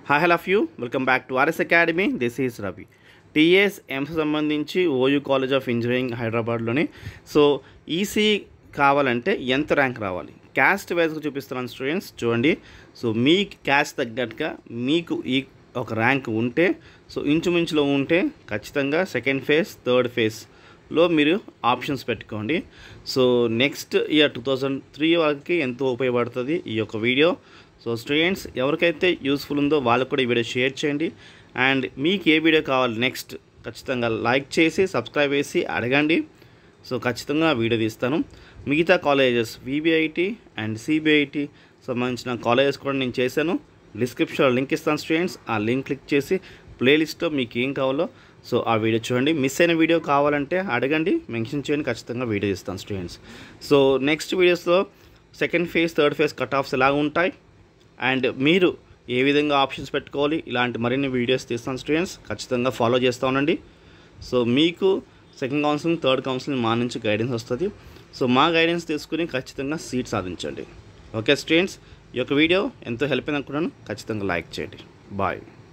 hi hello of you welcome back to RS academy this is Ravi TS ఎంస్ సంబంధించి OU college of engineering హైదరాబాద్లోని so EC కావాలంటే ఎంత rank రావాలి caste వైజ్గా చూపిస్తున్నాను స్టూడెంట్స్ చూడండి సో మీ క్యాస్ట్ తగ్గట్టుగా మీకు ఈ ఒక ర్యాంక్ ఉంటే సో ఇంచుమించులో ఉంటే ఖచ్చితంగా సెకండ్ ఫేజ్ థర్డ్ ఫేజ్లో మీరు ఆప్షన్స్ పెట్టుకోండి so next year two thousand three వరకు ఎంతో ఉపయోగపడుతుంది ఈ యొక్క వీడియో సో స్టూడెంట్స్ ఎవరికైతే యూస్ఫుల్ ఉందో వాళ్ళకు కూడా ఈ వీడియో షేర్ చేయండి అండ్ మీకు ఏ వీడియో కావాలి నెక్స్ట్ ఖచ్చితంగా లైక్ చేసి సబ్స్క్రైబ్ చేసి అడగండి సో ఖచ్చితంగా వీడియో తీస్తాను మిగతా కాలేజెస్ విబిఐటి అండ్ సిబిఐటి సంబంధించిన కాలేజెస్ కూడా నేను చేశాను డిస్క్రిప్షన్లో లింక్ ఇస్తాను స్టూడెంట్స్ ఆ లింక్ క్లిక్ చేసి ప్లేలిస్ట్లో మీకు ఏం కావాలో సో ఆ వీడియో చూడండి మిస్ అయిన వీడియో కావాలంటే అడగండి మెన్షన్ చేయండి ఖచ్చితంగా వీడియో ఇస్తాను స్టూడెంట్స్ సో నెక్స్ట్ వీడియోస్లో second phase third phase cut offs ఎలా ఉంటాయి అండ్ మీరు ఏ విధంగా ఆప్షన్స్ పెట్టుకోవాలి ఇలాంటి మరిన్ని వీడియోస్ తీస్తాను స్టూడెంట్స్ ఖచ్చితంగా ఫాలో చేస్తూ ఉండండి సో మీకు సెకండ్ కౌన్సిలింగ్ థర్డ్ కౌన్సిలింగ్ మా నుంచి గైడెన్స్ వస్తుంది సో మా గైడెన్స్ తీసుకుని ఖచ్చితంగా సీట్ సాధించండి ఓకే స్టూడెంట్స్ ఈ యొక్క వీడియో ఎంతో హెల్ప్ అయింది అనుకున్నాను ఖచ్చితంగా లైక్ చేయండి బాయ్